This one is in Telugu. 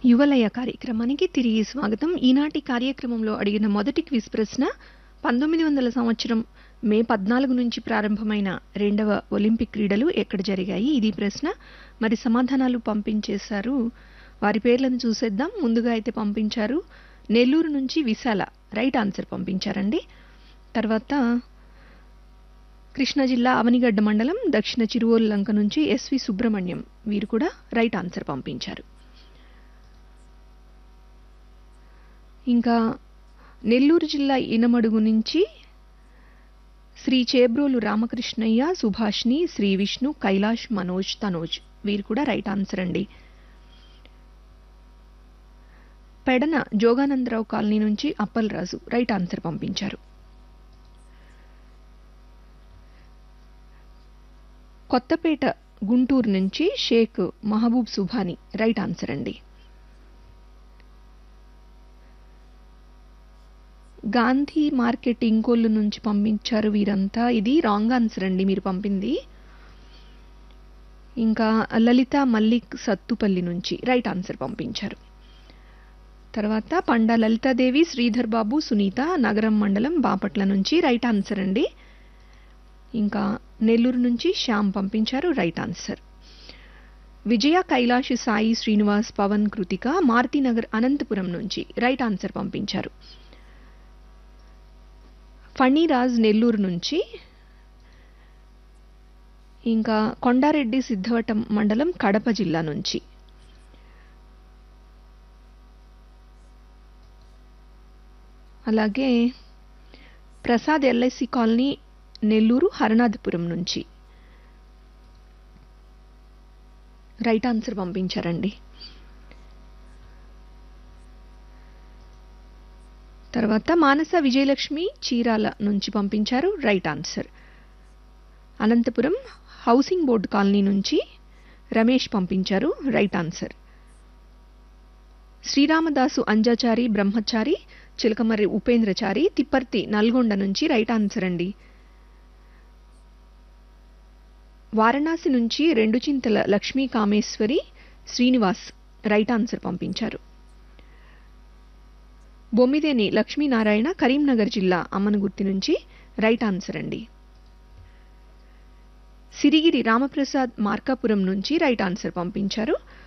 యువలయ కార్యక్రమానికి తిరిగి స్వాగతం ఈనాటి కార్యక్రమంలో అడిగిన మొదటి క్విజ్ ప్రశ్న పంతొమ్మిది వందల సంవత్సరం మే పద్నాలుగు నుంచి ప్రారంభమైన రెండవ ఒలింపిక్ క్రీడలు ఎక్కడ జరిగాయి ఇది ప్రశ్న మరి సమాధానాలు పంపించేశారు వారి పేర్లను చూసేద్దాం ముందుగా అయితే పంపించారు నెల్లూరు నుంచి విశాల రైట్ ఆన్సర్ పంపించారండి తర్వాత కృష్ణా జిల్లా అవనిగడ్డ మండలం దక్షిణ చిరువోలు లంక నుంచి ఎస్వి సుబ్రహ్మణ్యం వీరు కూడా రైట్ ఆన్సర్ పంపించారు ఇంకా నెల్లూరు జిల్లా ఇనమడుగు నుంచి శ్రీ చేబ్రోలు రామకృష్ణయ్య సుభాష్ని శ్రీ విష్ణు కైలాష్ మనోజ్ తనోజ్ వీరు కూడా రైట్ ఆన్సర్ అండి పెడన జోగానందరావు కాలనీ నుంచి అప్పలరాజు రైట్ ఆన్సర్ పంపించారు కొత్తపేట గుంటూరు నుంచి షేక్ మహబూబ్ సుభాని రైట్ ఆన్సర్ అండి గాంధీ మార్కెట్ ఇంకోళ్ళు నుంచి పంపించారు వీరంతా ఇది రాంగ్ ఆన్సర్ అండి మీరు పంపింది ఇంకా లలిత మల్లిక్ సత్తుపల్లి నుంచి రైట్ ఆన్సర్ పంపించారు తర్వాత పండా లలితాదేవి శ్రీధర్ బాబు సునీత నగరం మండలం బాపట్ల నుంచి రైట్ ఆన్సర్ అండి ఇంకా నెల్లూరు నుంచి శ్యామ్ పంపించారు రైట్ ఆన్సర్ విజయ కైలాష్ సాయి శ్రీనివాస్ పవన్ కృతిక మారుతినగర్ అనంతపురం నుంచి రైట్ ఆన్సర్ పంపించారు ఫణిరాజ్ నెల్లూరు నుంచి ఇంకా కొండారెడ్డి సిద్ధవటం మండలం కడప జిల్లా నుంచి అలాగే ప్రసాద్ ఎల్ఐసి కాలనీ నెల్లూరు హరనాథపురం నుంచి రైట్ ఆన్సర్ పంపించారండి తర్వాత మానస విజయలక్ష్మి చీరాల నుంచి పంపించారు right answer Anantapur housing board colony నుంచి రమేష్ పంపించారు రైట్ ఆన్సర్ శ్రీరామదాసు అంజాచారి బ్రహ్మచారి చిలకమర్రి ఉపేంద్రచారి తిప్పర్తి నల్గొండ నుంచి రైట్ ఆన్సర్ అండి వారణాసి నుంచి రెండు చింతల లక్ష్మీ కామేశ్వరి శ్రీనివాస్ రైట్ ఆన్సర్ పంపించారు బొమ్మిదేని లక్ష్మీనారాయణ కరీంనగర్ జిల్లా అమ్మనగుర్తి నుంచి రైట్ ఆన్సర్ అండి సిరిగిరి రామప్రసాద్ మార్కాపురం నుంచి రైట్ ఆన్సర్ పంపించారు